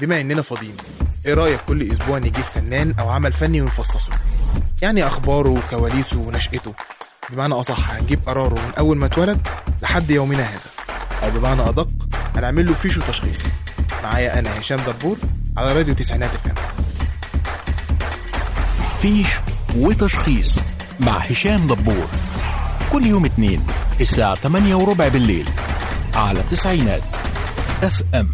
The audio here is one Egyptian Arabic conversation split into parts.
بما اننا فاضيين ايه رايك كل اسبوع نجيب فنان او عمل فني ونفصصه يعني اخباره وكواليسه ونشأته بمعنى اصح هنجيب قراره من اول ما اتولد لحد يومنا هذا او بمعنى ادق هنعمل له فيش وتشخيص معايا انا هشام دبور على راديو تسعينات اف ام فيش وتشخيص مع هشام دبور كل يوم اثنين الساعة 8 وربع بالليل على تسعينات اف ام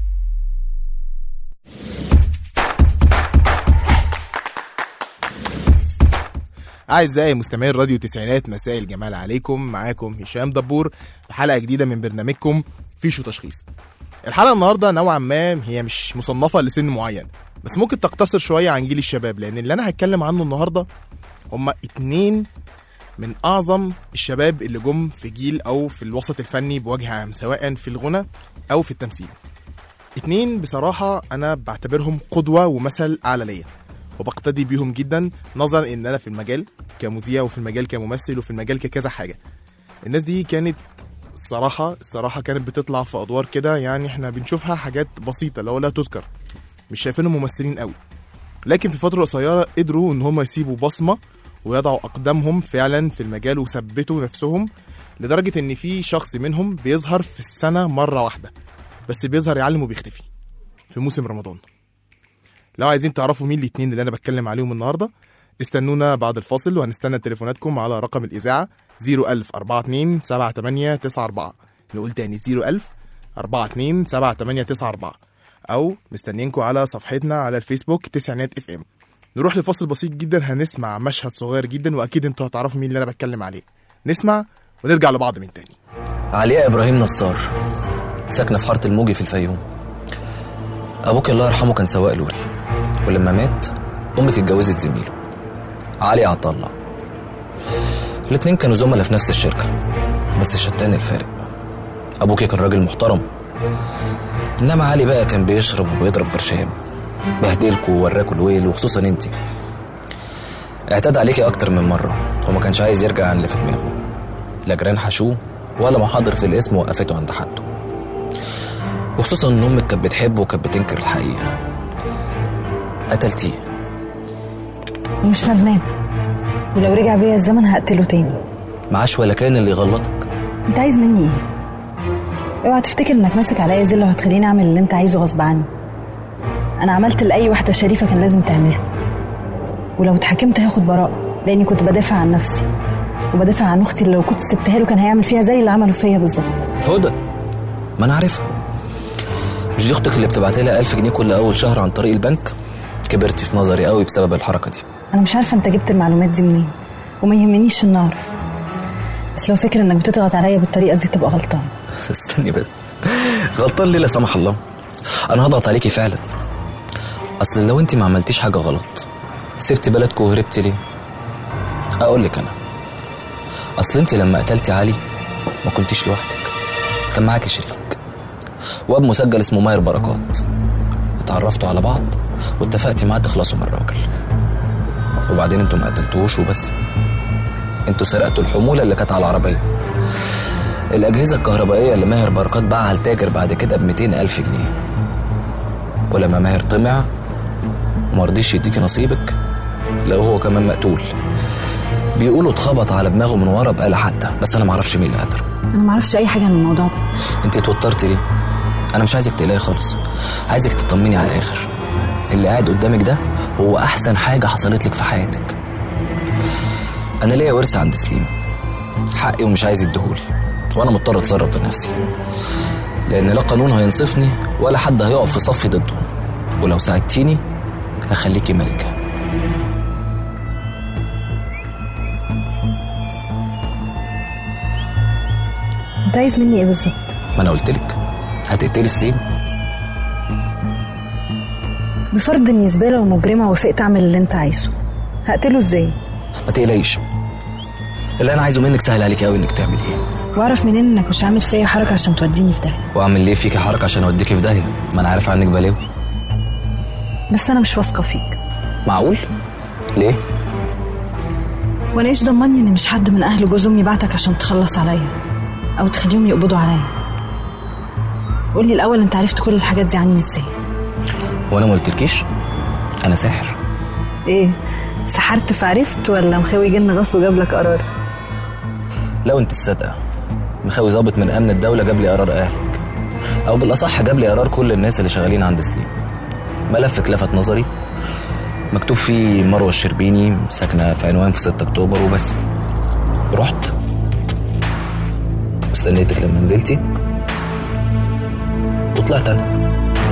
أعزائي مستمعي راديو تسعينات مساء الجمال عليكم معاكم هشام دبور بحلقة جديدة من برنامجكم فيشو تشخيص الحلقة النهاردة نوعا ما هي مش مصنفة لسن معين بس ممكن تقتصر شوية عن جيل الشباب لأن اللي أنا هتكلم عنه النهاردة هما اتنين من أعظم الشباب اللي جم في جيل أو في الوسط الفني بوجه عام سواء في الغنى أو في التمثيل اتنين بصراحة أنا بعتبرهم قدوة ومثل أعلى ليا وبقتدي بيهم جدا نظرا ان انا في المجال كمذيع وفي المجال كممثل وفي المجال ككذا حاجه الناس دي كانت الصراحه الصراحه كانت بتطلع في ادوار كده يعني احنا بنشوفها حاجات بسيطه لو لا تذكر مش شايفينهم ممثلين قوي لكن في فتره قصيره قدروا ان هم يسيبوا بصمه ويضعوا اقدامهم فعلا في المجال وثبتوا نفسهم لدرجه ان في شخص منهم بيظهر في السنه مره واحده بس بيظهر يعلم وبيختفي في موسم رمضان لو عايزين تعرفوا مين الاتنين اللي انا بتكلم عليهم النهارده استنونا بعد الفاصل وهنستنى تليفوناتكم على رقم الاذاعه 01042 7894 نقول تاني 01000 42 7894 او مستنيينكم على صفحتنا على الفيسبوك تسعينات اف ام نروح لفاصل بسيط جدا هنسمع مشهد صغير جدا واكيد انتوا هتعرفوا مين اللي انا بتكلم عليه نسمع ونرجع لبعض من تاني علياء ابراهيم نصار ساكنه في حاره الموجي في الفيوم ابوك الله يرحمه كان سواق لوري ولما مات امك اتجوزت زميله علي عطا الله الاتنين كانوا زملاء في نفس الشركه بس شتان الفارق ابوك كان راجل محترم انما علي بقى كان بيشرب وبيضرب برشام بهدلكوا ووراكوا الويل وخصوصا انت اعتاد عليكي اكتر من مره وما كانش عايز يرجع عن اللي في دماغه لا جيران حشوه ولا محاضر في الاسم وقفته عند حده وخصوصا ان امك كانت بتحبه وكانت بتنكر الحقيقه قتلتيه ومش ندمان ولو رجع بيا الزمن هقتله تاني معاش ولا كان اللي يغلطك انت عايز مني ايه اوعى تفتكر انك ماسك عليا زله وهتخليني اعمل اللي انت عايزه غصب عني انا عملت لاي واحده شريفه كان لازم تعمله ولو اتحكمت هاخد براءه لاني كنت بدافع عن نفسي وبدافع عن اختي اللي لو كنت سبتها له كان هيعمل فيها زي اللي عمله فيا بالظبط هدى ما انا عارفها مش دي اختك اللي بتبعت لها 1000 جنيه كل اول شهر عن طريق البنك كبرتي في نظري قوي بسبب الحركه دي انا مش عارفه انت جبت المعلومات دي منين وما يهمنيش ان اعرف بس لو فاكر انك بتضغط عليا بالطريقه دي تبقى غلطان استني بس غلطان ليه لا سمح الله انا هضغط عليكي فعلا اصل لو انت ما عملتيش حاجه غلط سبتي بلدك وهربتي ليه اقول لك انا اصل انت لما قتلتي علي ما كنتيش لوحدك كان معاكي شريك واب مسجل اسمه ماهر بركات اتعرفتوا على بعض واتفقتي معاه تخلصوا من الراجل وبعدين انتوا ما قتلتوش وبس انتوا سرقتوا الحمولة اللي كانت على العربية الأجهزة الكهربائية اللي ماهر بركات باعها لتاجر بعد كده ب ألف جنيه ولما ماهر طمع ومرضيش يديكي نصيبك لو هو كمان مقتول بيقولوا اتخبط على دماغه من ورا بآلة حادة بس أنا معرفش مين اللي قتله انا ما اعرفش اي حاجه عن الموضوع ده انت اتوترتي ليه؟ انا مش عايزك تقلقي خالص عايزك تطمني على الاخر اللي قاعد قدامك ده هو احسن حاجه حصلت لك في حياتك انا ليا ورث عند سليم حقي ومش عايز يديهولي وانا مضطر اتصرف بنفسي لان لا قانون هينصفني ولا حد هيقف في صفي ضده ولو ساعدتيني هخليكي ملكه انت عايز مني ايه بالظبط ما انا قلت لك هتقتلي سليم بفرض اني زباله ومجرمه وافقت اعمل اللي انت عايزه هقتله ازاي ما تقلقيش اللي انا عايزه منك سهل عليكي قوي انك تعمليه واعرف منين انك مش عامل فيا حركه عشان توديني في داهيه واعمل ليه فيكي حركه عشان اوديكي في داهيه ما انا عارف عنك بلاوي بس انا مش واثقه فيك معقول ليه وانا ايش ضمني ان مش حد من اهل جوز امي بعتك عشان تخلص عليا او تخليهم يقبضوا عليا قولي الاول انت عرفت كل الحاجات دي عني ازاي وانا ما قلتلكيش انا ساحر ايه سحرت فعرفت ولا مخاوي جن غص وجاب لك قرار لو انت الصادقه مخاوي ظابط من امن الدوله جاب لي قرار اهلك او بالاصح جاب لي قرار كل الناس اللي شغالين عند سليم ملفك لفت نظري مكتوب فيه مروه الشربيني ساكنه في عنوان في 6 اكتوبر وبس رحت واستنيتك لما نزلتي وطلعت انا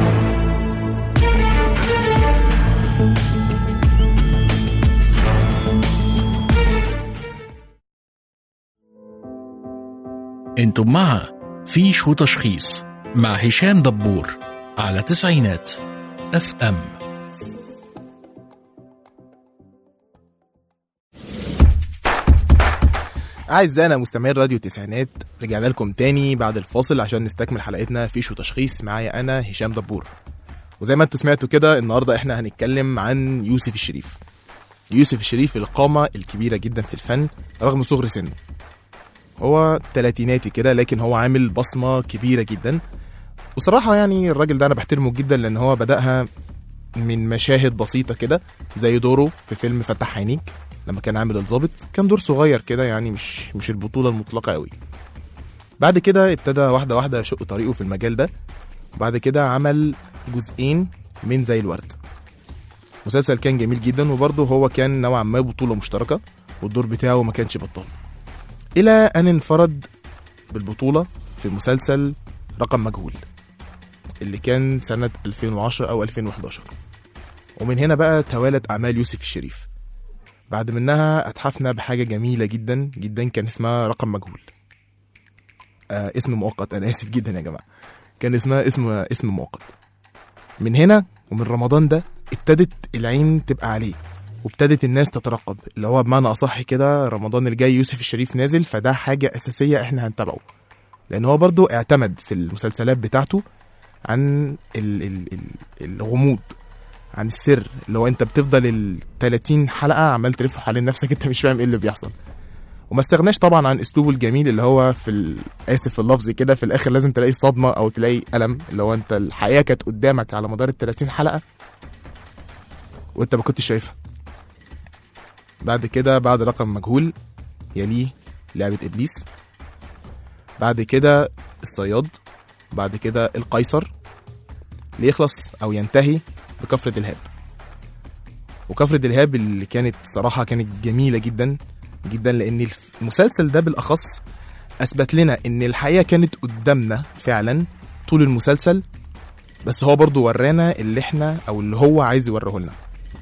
انتم مع فيش وتشخيص مع هشام دبور على تسعينات اف ام أعزائنا مستمعين راديو التسعينات رجعنا لكم تاني بعد الفاصل عشان نستكمل حلقتنا فيش وتشخيص معايا أنا هشام دبور وزي ما انتوا سمعتوا كده النهارده احنا هنتكلم عن يوسف الشريف يوسف الشريف القامة الكبيرة جدا في الفن رغم صغر سنه هو تلاتيناتي كده لكن هو عامل بصمة كبيرة جدا وصراحة يعني الراجل ده أنا بحترمه جدا لأن هو بدأها من مشاهد بسيطة كده زي دوره في فيلم فتح عينيك لما كان عامل الضابط كان دور صغير كده يعني مش مش البطولة المطلقة قوي بعد كده ابتدى واحدة واحدة يشق طريقه في المجال ده وبعد كده عمل جزئين من زي الورد مسلسل كان جميل جدا وبرضه هو كان نوعا ما بطولة مشتركة والدور بتاعه ما كانش بطال إلى أن انفرد بالبطولة في مسلسل رقم مجهول اللي كان سنة 2010 أو 2011 ومن هنا بقى توالت أعمال يوسف الشريف بعد منها أتحفنا بحاجة جميلة جدا جدا كان اسمها رقم مجهول آه اسم مؤقت أنا آسف جدا يا جماعة كان اسمها اسم اسم مؤقت من هنا ومن رمضان ده ابتدت العين تبقى عليه وابتدت الناس تترقب اللي هو بمعنى اصح كده رمضان الجاي يوسف الشريف نازل فده حاجه اساسيه احنا هنتابعه لان هو برضو اعتمد في المسلسلات بتاعته عن ال ال ال الغموض عن السر اللي هو انت بتفضل ال 30 حلقه عمال تلف حوالين نفسك انت مش فاهم ايه اللي بيحصل وما استغناش طبعا عن اسلوبه الجميل اللي هو في ال- اسف في اللفظ كده في الاخر لازم تلاقي صدمه او تلاقي الم اللي هو انت الحقيقه كانت قدامك على مدار ال 30 حلقه وانت ما كنتش شايفها بعد كده بعد رقم مجهول يليه لعبة إبليس بعد كده الصياد بعد كده القيصر ليخلص أو ينتهي بكفر دلهاب وكفر دلهاب اللي كانت صراحة كانت جميلة جدا جدا لأن المسلسل ده بالأخص أثبت لنا إن الحقيقة كانت قدامنا فعلا طول المسلسل بس هو برضو ورانا اللي احنا أو اللي هو عايز يوريه لنا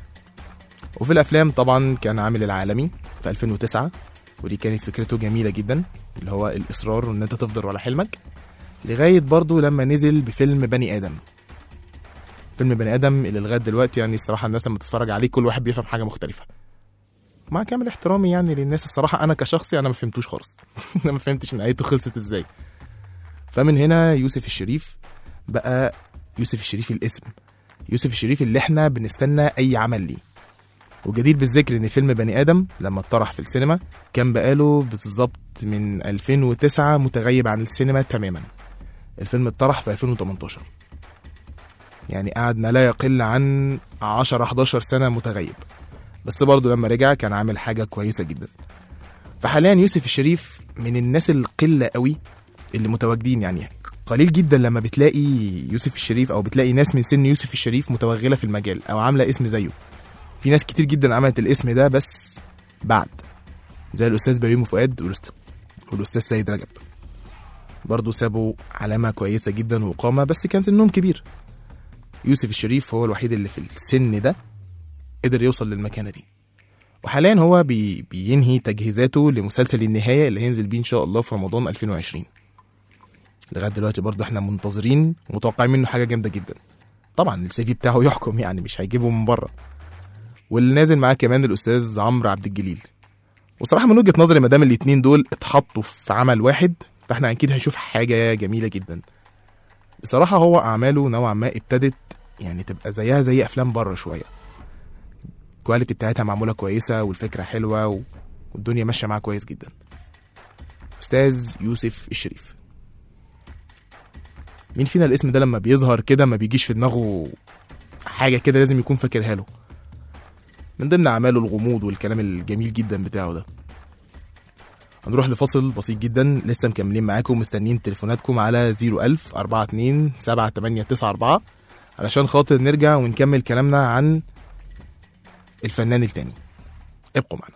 وفي الافلام طبعا كان عامل العالمي في 2009 ودي كانت فكرته جميله جدا اللي هو الاصرار وان انت تفضل ورا حلمك لغايه برضو لما نزل بفيلم بني ادم فيلم بني ادم اللي لغايه دلوقتي يعني الصراحه الناس لما تتفرج عليه كل واحد بيفهم حاجه مختلفه مع كامل احترامي يعني للناس الصراحه انا كشخصي انا ما فهمتوش خالص انا ما فهمتش نهايته خلصت ازاي فمن هنا يوسف الشريف بقى يوسف الشريف الاسم يوسف الشريف اللي احنا بنستنى اي عمل ليه وجدير بالذكر ان فيلم بني ادم لما اتطرح في السينما كان بقاله بالظبط من 2009 متغيب عن السينما تماما الفيلم اتطرح في 2018 يعني قعد ما لا يقل عن 10 11 سنه متغيب بس برضه لما رجع كان عامل حاجه كويسه جدا فحاليا يوسف الشريف من الناس القله قوي اللي متواجدين يعني قليل جدا لما بتلاقي يوسف الشريف او بتلاقي ناس من سن يوسف الشريف متوغله في المجال او عامله اسم زيه في ناس كتير جدا عملت الاسم ده بس بعد زي الاستاذ بيومي فؤاد والأست- والاستاذ سيد رجب برضه سابوا علامه كويسه جدا وقامه بس كان سنهم كبير يوسف الشريف هو الوحيد اللي في السن ده قدر يوصل للمكانه دي وحاليا هو بي بينهي تجهيزاته لمسلسل النهايه اللي هينزل بيه ان شاء الله في رمضان 2020 لغايه دلوقتي برضه احنا منتظرين ومتوقعين منه حاجه جامده جدا طبعا السي في بتاعه يحكم يعني مش هيجيبه من بره واللي نازل معاه كمان الاستاذ عمرو عبد الجليل وصراحه من وجهه نظري ما دام الاتنين دول اتحطوا في عمل واحد فاحنا اكيد هنشوف حاجه جميله جدا بصراحه هو اعماله نوعا ما ابتدت يعني تبقى زيها زي افلام بره شويه الكواليتي بتاعتها معموله كويسه والفكره حلوه و... والدنيا ماشيه معاه كويس جدا استاذ يوسف الشريف مين فينا الاسم ده لما بيظهر كده ما بيجيش في دماغه حاجه كده لازم يكون فاكرها له من ضمن اعماله الغموض والكلام الجميل جدا بتاعه ده هنروح لفاصل بسيط جدا لسه مكملين معاكم مستنيين تليفوناتكم على 01000 42 7894 علشان خاطر نرجع ونكمل كلامنا عن الفنان التاني ابقوا معنا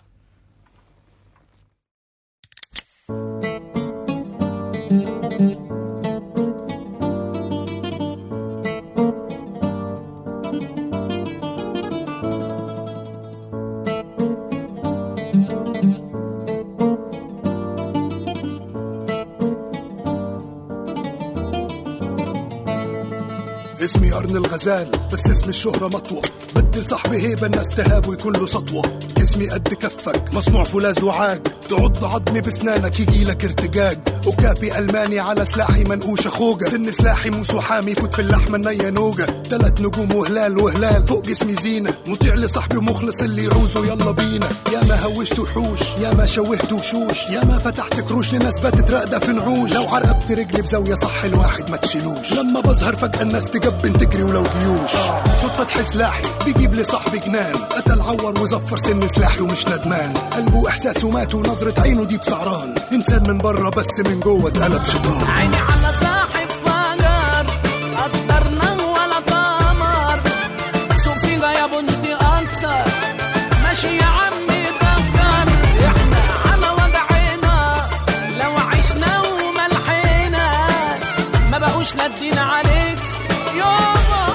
اسمي قرن الغزال بس اسم الشهرة مطوة بدي لصاحبي هيبة الناس تهاب ويكون له سطوة جسمي قد كفك مصنوع فولاذ وعاج تعض عظمي بسنانك يجيلك ارتجاج وكابي ألماني على سلاحي منقوشة خوجة سن سلاحي موس وحامي فوت في اللحمة النية نوجة تلات نجوم وهلال وهلال فوق جسمي زينة مطيع لصاحبي ومخلص اللي يعوزه يلا بينا يا ما هوشت وحوش يا ما شوهت وشوش يا ما فتحت كروش لناس باتت راقدة في نعوش لو عرقبت رجلي بزاوية صح الواحد ما تشيلوش لما بظهر فجأة الناس تجبن تجري ولو جيوش صوت فتح سلاحي بيجيب لي صاحبي جنان قتل عور وزفر سن سلاحي ومش ندمان قلبه واحساسه مات ونظرة عينه دي بسعران انسان من بره بس من جوه اتقلب شيطان عيني على صاحب فجر قدرنا ولا تمر سوق فينا يا بنتي اكتر ماشي يا عمي دكر احنا على وضعنا لو عشنا وملحنا ما بقوش لادين عليك يابا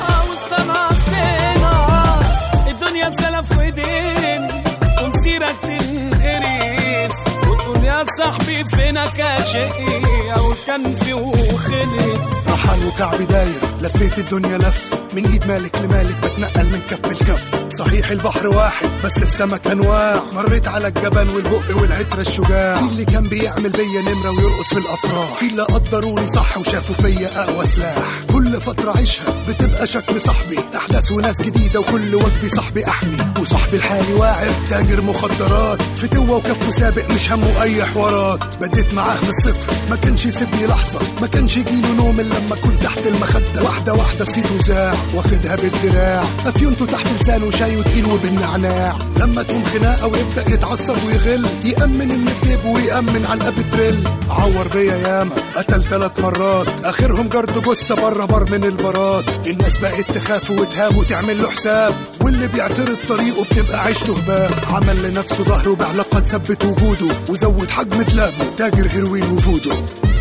واستنصتنا الدنيا سلف ودين ومسيرك تنقريس وتقول يا صاحبي فينك يا شقي او كان في وخلص رحل وكعبي داير لفيت الدنيا لف من ايد مالك لمالك بتنقل من كف لكف صحيح البحر واحد بس السمك انواع مريت على الجبل والبق والعترة الشجاع في اللي كان بيعمل بيا نمرة ويرقص في الافراح في اللي قدروني صح وشافوا فيا اقوى سلاح كل فترة عيشها بتبقى شكل صاحبي احداث وناس جديدة وكل وجبي صاحبي احمي وصاحبي الحالي واعر تاجر مخدرات فتوة وكفه سابق مش همه اي حوارات بديت معاه من الصفر ما كانش يسيبني لحظة ما كانش يجيله نوم الا لما كنت تحت المخدة واحدة واحدة صيته زاع واخدها بالدراع افيونته تحت لسانه شاي وتقيل وبالنعناع لما تقوم خناقة ويبدأ يتعصب ويغل يأمن اللي في جيبه ويأمن على الاب تريل عور بيا ياما قتل ثلاث مرات اخرهم جرد جثة بره بر من البارات الناس بقت تخاف وتهاب وتعمل له حساب واللي بيعترض طريقه بتبقى عيشته هباب عمل لنفسه ظهره بعلاقة تثبت وجوده وزود حجم دلابه تاجر هيروين وفودو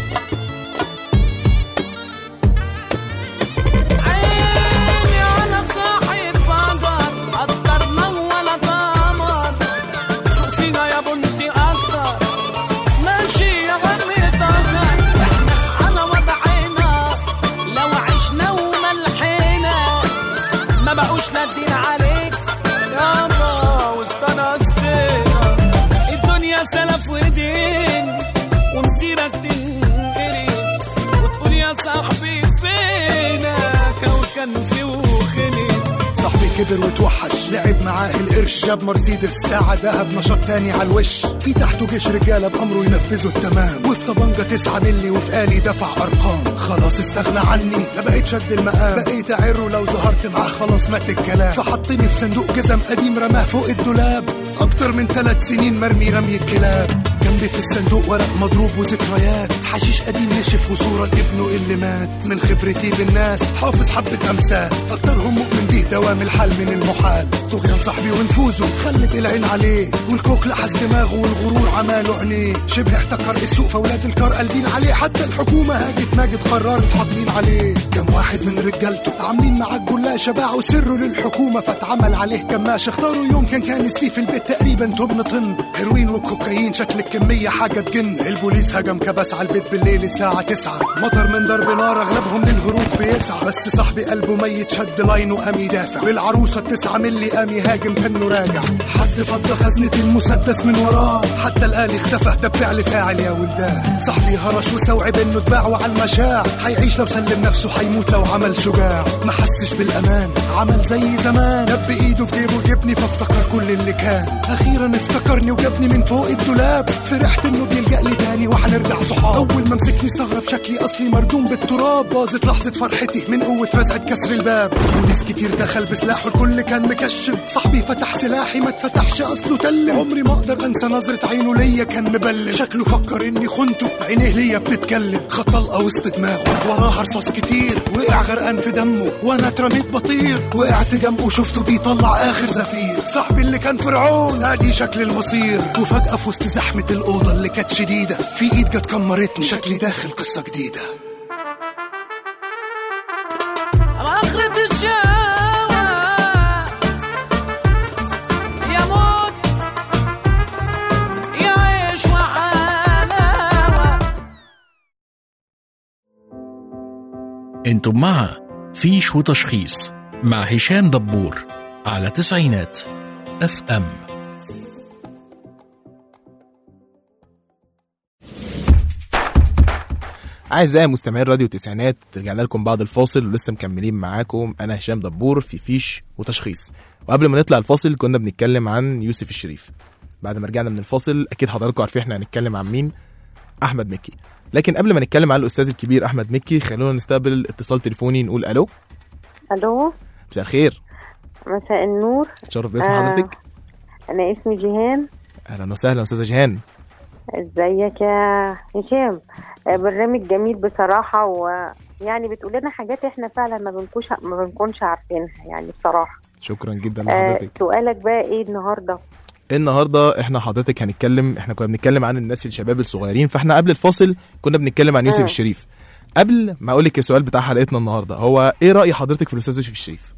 عيني على صاحب فجر قدرنا ولا تمر سوق فينا يا بنتي اكتر ماشي يا عمي طهر احنا على وضعنا لو عشنا وملحنا ما بقوش نادين عليك يابا واستنصتنا الدنيا سلف ودين ومسيرك تنقرس وتقول يا صاحبي فينك او كان في وخلص صاحبي كبر وتوحش لعب معاه القرش جاب مرسيدس ساعة دهب نشاط تاني على الوش في تحته جيش رجالة بأمره ينفذوا التمام وفي طبنجة تسعة ملي وفي آلي دفع أرقام خلاص استغنى عني ما بقيت شد المقام بقيت أعره لو ظهرت معاه خلاص مات الكلام فحطني في صندوق جزم قديم رماه فوق الدولاب أكتر من ثلاث سنين مرمي رمي الكلاب جنبي في الصندوق ورق مضروب وذكريات حشيش قديم نشف وصورة ابنه اللي مات من خبرتي بالناس حافظ حبة أمثال أكترهم مؤمن بيه دوام الحال من المحال طغيان صاحبي ونفوذه خلت العين عليه والكوك لحس دماغه والغرور عماله عينيه شبه احتكر السوق فولاد الكار قلبين عليه حتى الحكومة هاجت ماجد قررت حاطين عليه كم واحد من رجالته عاملين معاه جلاشة باعوا سره للحكومة فاتعمل عليه كماش اختاروا يوم كان كانس فيه في البيت تقريبا تبن طن هيروين وكوكايين شكل الكمية حاجة تجن البوليس هجم كبس على البيت بالليل الساعة تسعة مطر من ضرب نار اغلبهم للهروب بيسعى بس صاحبي قلبه ميت شد لاين وقام يدافع بالعروسة التسعة ملي قام يهاجم كانه راجع حد فض خزنة المسدس من وراه حتى الآلي اختفى ده بفعل فاعل يا ولدان صاحبي هرش واستوعب انه اتباع وعلى المشاع هيعيش لو سلم نفسه هيموت لو عمل شجاع ما حسش بالامان عمل زي زمان دب ايده في جيبه جبني فافتكر كل اللي كان اخيرا افتكرني وجابني من فوق الدولاب فرحت انه بيلجأ لي تاني وهنرجع صحاب اول ما مسكني استغرب شكلي اصلي مردوم بالتراب باظت لحظه فرحتي من قوه رزعه كسر الباب وناس كتير دخل بسلاحه الكل كان مكشم صاحبي فتح سلاحي ما اتفتحش اصله تلم عمري ما اقدر انسى نظره عينه ليا كان مبلم شكله فكر اني خنته عينيه ليا بتتكلم خد طلقه وسط دماغه وراها رصاص كتير وقع غرقان في دمه وانا اترميت بطير وقعت جنبه وشفته بيطلع اخر زفير صاحبي اللي كان فرعون ادي شكل المصير وفجاه في وسط زحمه الاوضه اللي كانت شديده في ايد جت كمرتني شكلي داخل قصه جديده على آخرة الشارع يا موت يا عيش وحلاوة انتم مع فيش وتشخيص مع هشام دبور على تسعينات اف ام اعزائي مستمعين راديو تسعينات رجعنا لكم بعد الفاصل ولسه مكملين معاكم انا هشام دبور في فيش وتشخيص وقبل ما نطلع الفاصل كنا بنتكلم عن يوسف الشريف بعد ما رجعنا من الفاصل اكيد حضراتكم عارفين احنا هنتكلم عن مين احمد مكي لكن قبل ما نتكلم عن الاستاذ الكبير احمد مكي خلونا نستقبل اتصال تليفوني نقول الو الو مساء الخير مساء النور اتشرف باسم آه. حضرتك انا اسمي جيهان اهلا وسهلا استاذه جيهان ازيك يا هشام آه، برنامج جميل بصراحه ويعني بتقول لنا حاجات احنا فعلا ما بنكونش ما بنكونش عارفينها يعني بصراحه شكرا جدا آه لحضرتك سؤالك بقى ايه النهارده النهارده احنا حضرتك هنتكلم احنا كنا بنتكلم عن الناس الشباب الصغيرين فاحنا قبل الفاصل كنا بنتكلم عن يوسف مم. الشريف قبل ما اقول لك السؤال بتاع حلقتنا النهارده هو ايه راي حضرتك في الاستاذ يوسف الشريف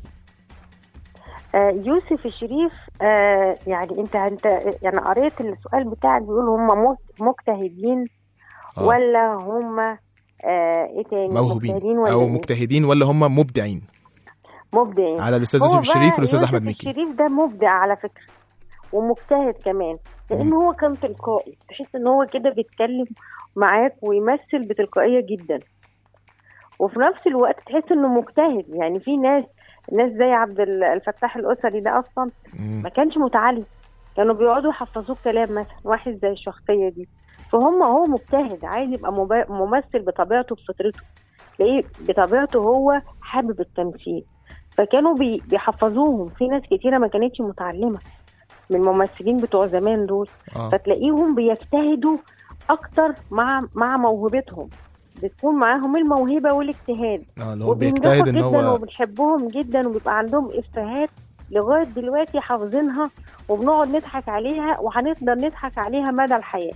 آه يوسف الشريف آه يعني انت انت يعني قريت السؤال بتاعك بيقول هم مت- مجتهدين آه. ولا هم آه ايه تاني موهوبين مجتهدين ولا او إيه؟ مجتهدين ولا هم مبدعين مبدعين على الاستاذ هو يوسف بقى الشريف والاستاذ يوسف احمد مكي الشريف ده مبدع على فكره ومجتهد كمان لان مم. هو كان تلقائي تحس ان هو كده بيتكلم معاك ويمثل بتلقائيه جدا وفي نفس الوقت تحس انه مجتهد يعني في ناس ناس زي عبد ال- الفتاح الاسري ده اصلا مم. ما كانش متعلم كانوا بيقعدوا يحفظوه كلام مثلا واحد زي الشخصيه دي فهم هو مجتهد عايز يبقى مبا- ممثل بطبيعته بفطرته تلاقيه بطبيعته هو حابب التمثيل فكانوا بي بيحفظوهم في ناس كتيره ما كانتش متعلمه من الممثلين بتوع زمان دول اه فتلاقيهم بيجتهدوا اكتر مع مع موهبتهم بتكون معاهم الموهبه والاجتهاد اه اللي هو وبينجحوا بيجتهد ان جدا هو وبنحبهم جدا وبيبقى عندهم افيهات لغايه دلوقتي حافظينها وبنقعد نضحك عليها وهنفضل نضحك عليها مدى الحياه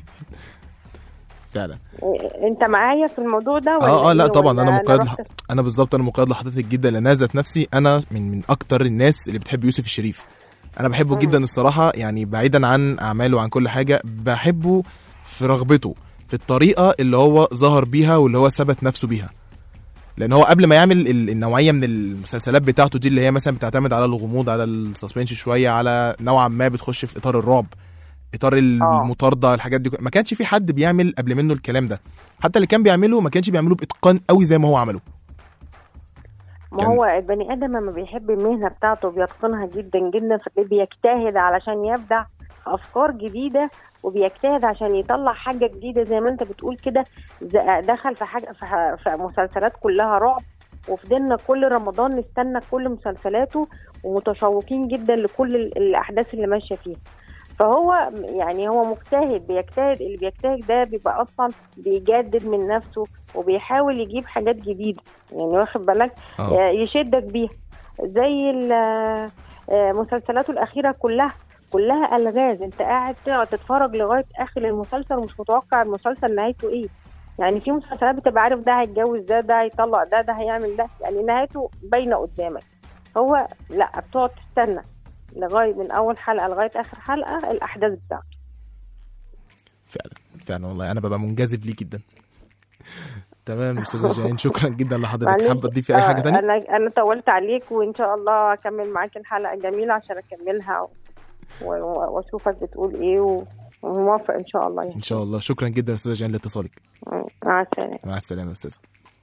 فعلا إيه، انت معايا في الموضوع ده ولا اه اه لا إيه؟ طبعا ولا انا مقيد لح... رحت- انا بالظبط انا مقيد لحضرتك جدا لان انا ذات نفسي انا من من اكتر الناس اللي بتحب يوسف الشريف انا بحبه مم. جدا الصراحه يعني بعيدا عن اعماله وعن كل حاجه بحبه في رغبته في الطريقه اللي هو ظهر بيها واللي هو ثبت نفسه بيها لان هو قبل ما يعمل ال- النوعيه من المسلسلات بتاعته دي اللي هي مثلا بتعتمد على الغموض على السسبنش شويه على نوعا ما بتخش في اطار الرعب اطار المطارده الحاجات دي ما كانش في حد بيعمل قبل منه الكلام ده حتى اللي كان بيعمله ما كانش بيعمله باتقان قوي زي ما هو عمله ما كان- هو البني ادم لما بيحب المهنه بتاعته بيتقنها جدا جدا فتلاقيه بيجتهد علشان يبدع في افكار جديده وبيجتهد عشان يطلع حاجه جديده زي ما انت بتقول كده ز- دخل في حاجه في, ح- في مسلسلات كلها رعب وفضلنا كل رمضان نستنى كل مسلسلاته ومتشوقين جدا لكل ال- الاحداث اللي ماشيه فيها فهو يعني هو مجتهد بيجتهد اللي بيجتهد ده بيبقى اصلا بيجدد من نفسه وبيحاول يجيب حاجات جديده يعني واخد بالك اه يشدك بيها زي ال- آه، مسلسلاته الأخيرة كلها كلها ألغاز أنت قاعد تقعد تتفرج لغاية آخر المسلسل ومش متوقع المسلسل نهايته إيه يعني في مسلسلات بتبقى عارف ده هيتجوز ده ده هيطلق ده ده هيعمل ده يعني نهايته باينة قدامك هو لا بتقعد تستنى لغاية من أول حلقة لغاية آخر حلقة الأحداث بتاعته فعلا فعلا والله انا ببقى منجذب ليه جدا تمام استاذه جاين شكرا جدا لحضرتك معلش، حابه تضيفي اي حاجه آه، تانية انا انا طولت عليك وان شاء الله اكمل معاك الحلقه جميله عشان اكملها و- و- واشوفك بتقول ايه و- وموافق ان شاء الله يعني ان شاء الله شكرا جدا يا استاذه جاين لاتصالك مع السلامه مع السلامه يا استاذه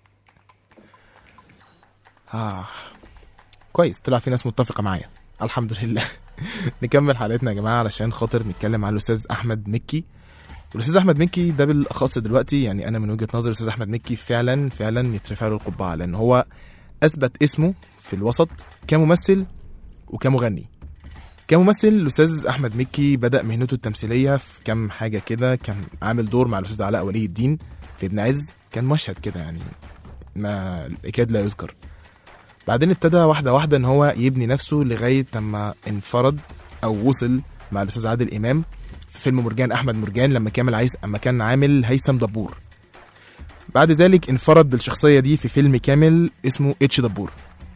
آه. كويس طلع في ناس متفقه معايا الحمد لله نكمل حلقتنا يا جماعه علشان خاطر نتكلم عن الاستاذ احمد مكي والاستاذ احمد مكي ده بالاخص دلوقتي يعني انا من وجهه نظري الاستاذ احمد مكي فعلا فعلا يترفع له القبعه لان هو اثبت اسمه في الوسط كممثل وكمغني كممثل الاستاذ احمد مكي بدا مهنته التمثيليه في كام حاجه كده كان عامل دور مع الاستاذ علاء ولي الدين في ابن عز كان مشهد كده يعني ما يكاد لا يذكر بعدين ابتدى واحده واحده ان هو يبني نفسه لغايه لما انفرد او وصل مع الاستاذ عادل امام في فيلم مرجان احمد مرجان لما كامل عايز اما كان عامل هيثم دبور بعد ذلك انفرد بالشخصيه دي في فيلم كامل اسمه اتش دبور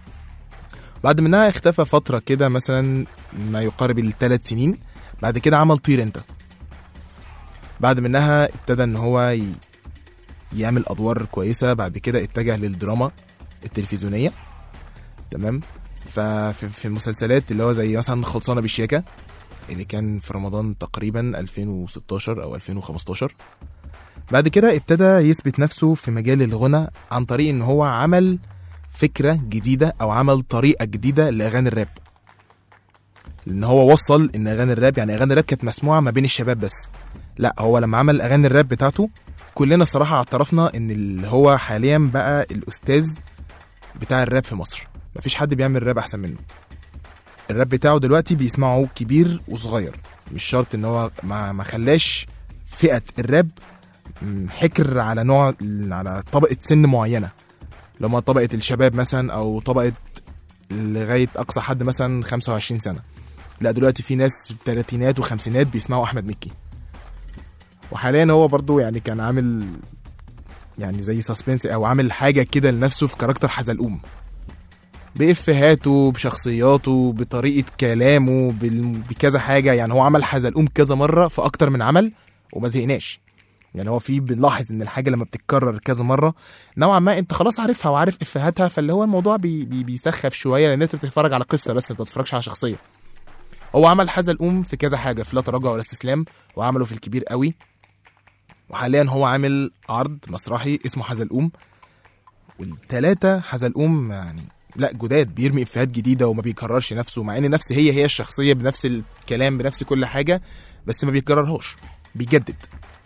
بعد منها اختفى فتره كده مثلا ما يقارب الثلاث سنين بعد كده عمل طير انت بعد منها ابتدى ان هو ي... يعمل ادوار كويسه بعد كده اتجه للدراما التلفزيونيه تمام ففي في المسلسلات اللي هو زي مثلا خلصانه بالشياكه اللي كان في رمضان تقريبا 2016 او 2015 بعد كده ابتدى يثبت نفسه في مجال الغنى عن طريق ان هو عمل فكره جديده او عمل طريقه جديده لاغاني الراب لان هو وصل ان اغاني الراب يعني اغاني الراب كانت مسموعه ما بين الشباب بس لا هو لما عمل اغاني الراب بتاعته كلنا الصراحه اعترفنا ان اللي هو حاليا بقى الاستاذ بتاع الراب في مصر مفيش حد بيعمل راب احسن منه الراب بتاعه دلوقتي بيسمعه كبير وصغير مش شرط ان هو ما, ما خلاش فئه الراب م، حكر على نوع على طبقه سن معينه لما طبقه الشباب مثلا او طبقه لغايه اقصى حد مثلا 25 سنه لا دلوقتي في ناس تلاتينات وخمسينات بيسمعوا احمد مكي وحاليا هو برضو يعني كان عامل يعني زي سسبنس او عامل حاجه كده لنفسه في كاركتر حزلقوم بإفهاته بشخصياته بطريقة كلامه بال- بكذا حاجة يعني هو عمل حزلقوم كذا مرة في أكتر من عمل وما زهقناش يعني هو في بنلاحظ ان الحاجه لما بتتكرر كذا مره نوعا ما انت خلاص عارفها وعارف افهاتها فاللي هو الموضوع بي بي بيسخف شويه لان انت بتتفرج على قصه بس انت ما بتتفرجش على شخصيه هو عمل حزلقوم في كذا حاجه في لا تراجع ولا استسلام وعمله في الكبير قوي وحاليا هو عامل عرض مسرحي اسمه حزلقوم والتلاتة حزلقوم يعني لا جداد بيرمي افيهات جديده وما بيكررش نفسه مع ان نفس هي هي الشخصيه بنفس الكلام بنفس كل حاجه بس ما بيكررهاش بيجدد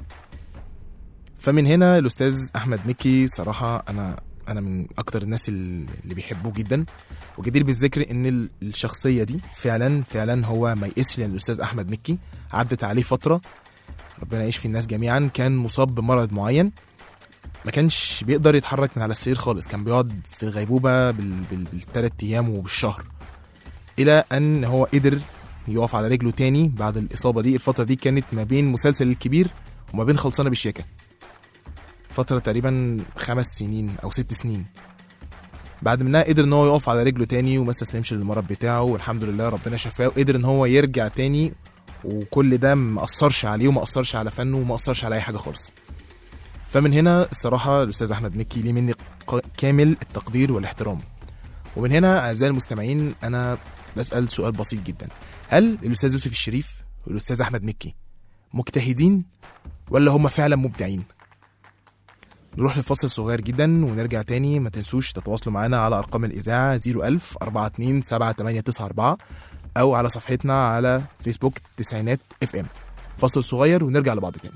فمن هنا الاستاذ احمد مكي صراحه انا انا من اكتر الناس اللي بيحبوه جدا وجدير بالذكر ان ال- الشخصيه دي فعلا فعلا هو ما يقسش لان الاستاذ احمد مكي عدت عليه فتره ربنا يشفي الناس جميعا كان مصاب بمرض معين ما كانش بيقدر يتحرك من على السرير خالص كان بيقعد في الغيبوبه بال... بال... بالثلاث ايام وبالشهر الى ان هو قدر يقف على رجله تاني بعد الاصابه دي الفتره دي كانت ما بين مسلسل الكبير وما بين خلصانه بالشياكه فتره تقريبا خمس سنين او ست سنين بعد منها قدر ان هو يقف على رجله تاني وما استسلمش للمرض بتاعه والحمد لله ربنا شفاه وقدر ان هو يرجع تاني وكل ده ما اثرش عليه وما اثرش على فنه وما اثرش على اي حاجه خالص فمن هنا الصراحه الاستاذ احمد مكي ليه مني ق- كامل التقدير والاحترام ومن هنا اعزائي المستمعين انا بسال سؤال بسيط جدا هل الاستاذ يوسف الشريف والاستاذ احمد مكي مجتهدين ولا هم فعلا مبدعين نروح لفصل صغير جدا ونرجع تاني ما تنسوش تتواصلوا معنا على ارقام الاذاعه 01000 42 7894 او على صفحتنا على فيسبوك تسعينات اف ام فصل صغير ونرجع لبعض تاني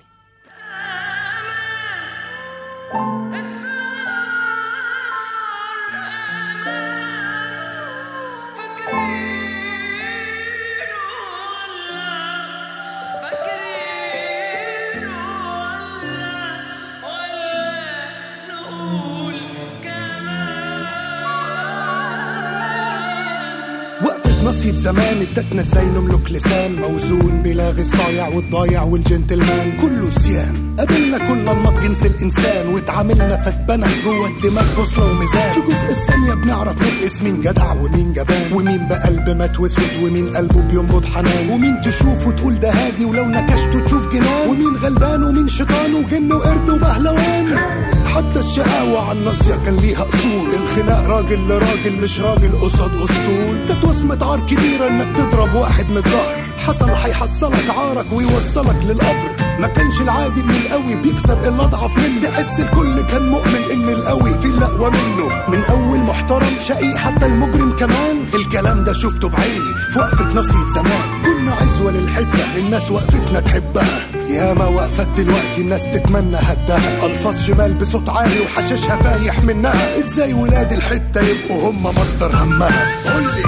وقفة نصية زمان ادتنا ازاي نملك لسان موزون بلاغي الصايع والضايع والجنتلمان كله صيام قابلنا كل انماط جنس الانسان واتعاملنا فاتبنى جوه الدماغ بوصله وميزان في جزء الثانيه بنعرف نقيس مين جدع ومين جبان ومين بقلب مات واسود ومين قلبه بينبض حنان ومين تشوف وتقول ده هادي ولو نكشته تشوف جنان ومين غلبان ومين شيطان وجن وقرد وبهلوان حتى الشقاوة على الناصية كان ليها أصول الخناق راجل لراجل مش راجل قصاد أسطول كانت وصمة عار كبيرة إنك تضرب واحد من الظهر حصل هيحصلك عارك ويوصلك للقبر ما كانش العادي ان القوي بيكسر الاضعف منه تحس الكل كان مؤمن ان القوي في الاقوى منه من اول محترم شقيق حتى المجرم كمان الكلام ده شفته بعيني في وقفه نصية زمان كنا عزوه للحته الناس وقفتنا تحبها ياما وقفت دلوقتي الناس تتمنى هدها الفاظ شمال بصوت عالي وحشاشها فايح منها ازاي ولاد الحته يبقوا هم مصدر همها قولي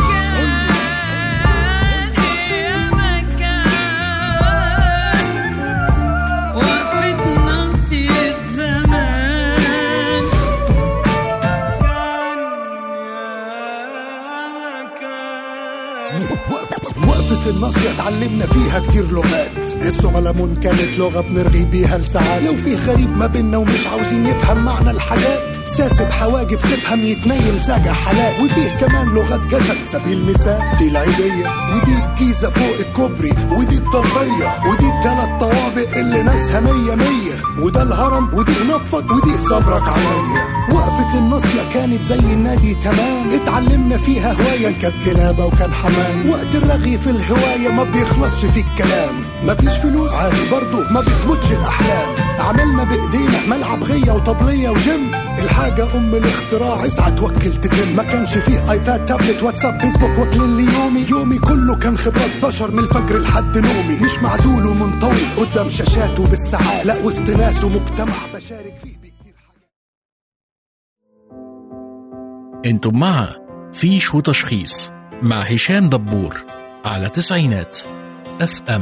وقفة النصر اتعلمنا فيها كتير لغات الصغلمون كانت لغة بنرغي بيها لساعات لو في غريب ما بينا ومش عاوزين يفهم معنى الحاجات ساسب حواجب سيبهم يتنيل ساجع حالات وفيه كمان لغات جسد سبيل المثال دي العيدية ودي الجيزة فوق الكوبري ودي الطلبية ودي التلات طوابق اللي ناسها مية مية وده الهرم ودي نفض ودي صبرك عليا وقفة النصية كانت زي النادي تمام اتعلمنا فيها هواية كانت كلابة وكان حمام وقت الرغي في الهواية ما بيخلصش في الكلام مفيش فلوس عادي برضه ما بتموتش الأحلام عملنا بإيدينا ملعب غية وطبلية وجيم الحاجة أم الاختراع اسعى توكل تتم ما كانش فيه ايباد تابلت واتساب فيسبوك واكلين لي يومي يومي كله كان خبرات بشر من الفجر لحد نومي مش معزول ومنطوي قدام شاشاته بالساعات لا وسط ناس ومجتمع بشارك فيه بكتير حاجات انتم مع فيش وتشخيص مع هشام دبور على تسعينات اف ام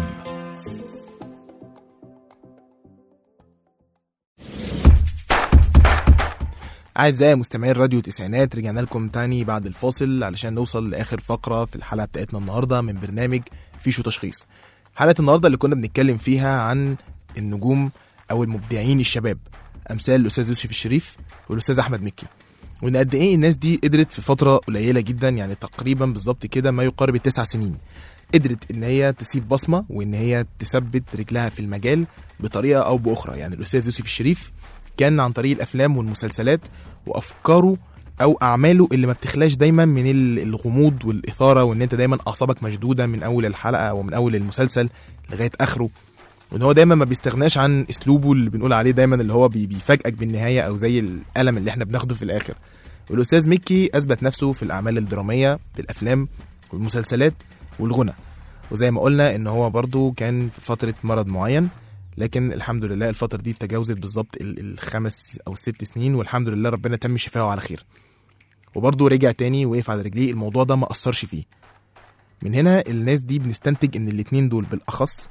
أعزائي مستمعي راديو تسعينات رجعنا لكم تاني بعد الفاصل علشان نوصل لآخر فقرة في الحلقة بتاعتنا النهاردة من برنامج فيشو تشخيص حلقة النهاردة اللي كنا بنتكلم فيها عن النجوم أو المبدعين الشباب أمثال الأستاذ يوسف الشريف والأستاذ أحمد مكي وإن قد إيه الناس دي قدرت في فترة قليلة جدا يعني تقريبا بالظبط كده ما يقارب التسع سنين قدرت إن هي تسيب بصمة وإن هي تثبت رجلها في المجال بطريقة أو بأخرى يعني الأستاذ يوسف الشريف كان عن طريق الافلام والمسلسلات وافكاره او اعماله اللي ما بتخلاش دايما من ال- الغموض والاثاره وان انت دايما اعصابك مشدوده من اول الحلقه او من اول المسلسل لغايه اخره وان هو دايما ما بيستغناش عن اسلوبه اللي بنقول عليه دايما اللي هو بي- بيفاجئك بالنهايه او زي الالم اللي احنا بناخده في الاخر والاستاذ ميكي اثبت نفسه في الاعمال الدراميه في الافلام والمسلسلات والغنى وزي ما قلنا ان هو برضو كان في فتره مرض معين لكن الحمد لله الفترة دي تجاوزت بالظبط ال- الخمس أو الست سنين والحمد لله ربنا تم شفاعه على خير وبرضه رجع تاني وقف على رجليه الموضوع ده ما أثرش فيه من هنا الناس دي بنستنتج إن الاتنين دول بالأخص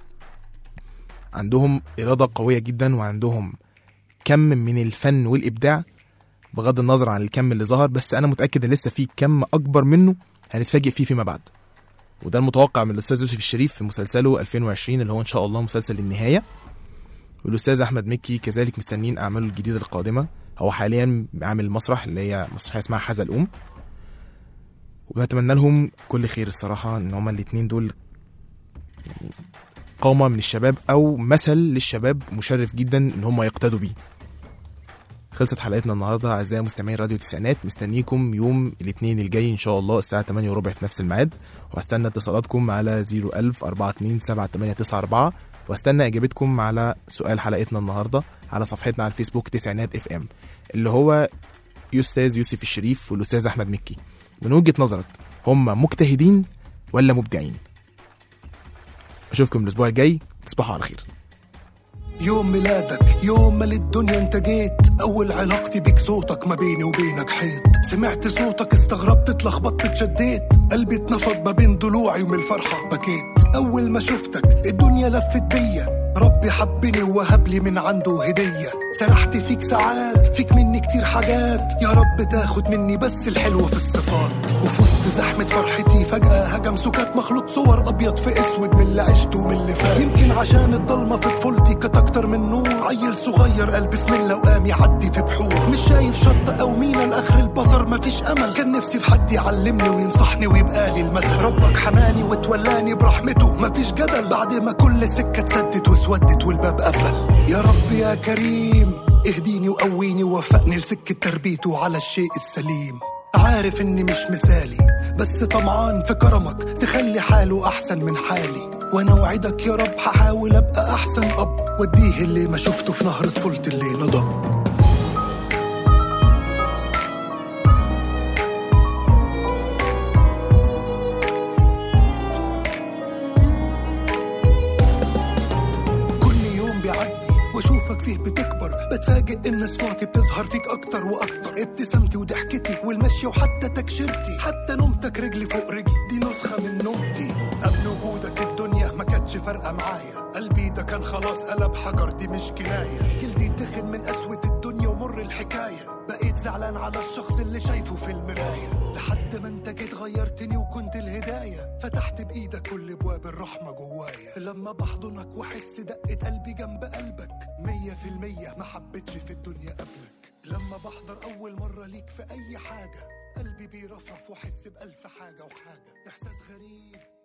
عندهم إرادة قوية جدا وعندهم كم من الفن والإبداع بغض النظر عن الكم اللي ظهر بس أنا متأكد إن لسه في كم أكبر منه هنتفاجئ فيه فيما بعد وده المتوقع من الأستاذ يوسف الشريف في مسلسله 2020 اللي هو إن شاء الله مسلسل النهاية والاستاذ احمد مكي كذلك مستنيين اعماله الجديده القادمه هو حاليا عامل مسرح اللي هي مسرحيه اسمها حزلقوم وبنتمنى لهم كل خير الصراحه ان هما الاتنين دول يعني قامه من الشباب او مثل للشباب مشرف جدا ان هما يقتدوا بيه خلصت حلقتنا النهارده اعزائي مستمعين راديو تسعينات مستنيكم يوم الاثنين الجاي ان شاء الله الساعه 8 وربع في نفس الميعاد وهستنى اتصالاتكم على 01000 42 7894 واستنى اجابتكم على سؤال حلقتنا النهارده على صفحتنا على الفيسبوك تسعينات اف ام اللي هو استاذ يوسف الشريف والاستاذ احمد مكي من وجهه نظرك هم مجتهدين ولا مبدعين اشوفكم الاسبوع الجاي تصبحوا على خير يوم ميلادك يوم ما للدنيا انت جيت اول علاقتي بيك صوتك ما بيني وبينك حيط سمعت صوتك استغربت اتلخبطت اتشديت قلبي اتنفض ما بين ضلوعي ومن الفرحة بكيت اول ما شفتك الدنيا لفت بيا ربي حبني ووهب لي من عنده هدية سرحت فيك ساعات فيك مني كتير حاجات يا رب تاخد مني بس الحلو في الصفات وفي وسط زحمة فرحتي فجأة هجم سكات مخلوط صور أبيض في أسود من اللي عشته ومن اللي فات يمكن عشان الضلمة في طفولتي كانت أكتر من نور عيل صغير قال بسم الله وقام يعدي في بحور مش شايف شط أو مينا لآخر البصر مفيش أمل كان نفسي في حد يعلمني وينصحني ويبقى لي المثل ربك حماني وتولاني برحمته مفيش جدل بعد ما كل سكة اتسدت واسودت والباب قفل يا رب يا كريم اهديني وقويني ووفقني لسكة تربيته على الشيء السليم عارف اني مش مثالي بس طمعان في كرمك تخلي حاله احسن من حالي وانا وعدك يا رب هحاول ابقى احسن اب واديه اللي ما شفته في نهر طفولتي اللي نضب كل يوم بيعدي واشوفك فيه بتكبر بتفاجئ ان صفاتي بتظهر فيك اكتر واكتر ابتسامتي وضحكتي والمشي وحتى تكشيرتي حتى نومتك رجلي فوق رجلي دي نسخه من نومتي قبل وجودك الدنيا ما كانتش فارقه معايا قلبي ده كان خلاص قلب حجر دي مش كنايه جلدي تخن من قسوه الدنيا ومر الحكايه بقيت زعلان على الشخص اللي شايفه في المرايه لحد ما انت جيت غيرتني وكنت الهدايه فتحت بايدك كل ابواب الرحمه جوايا لما بحضنك واحس دقه قلبي جنب قلبك مية في المية ما حبيتش في الدنيا قبلك لما بحضر اول مره ليك في اي حاجه قلبي بيرفرف واحس بالف حاجه وحاجه احساس غريب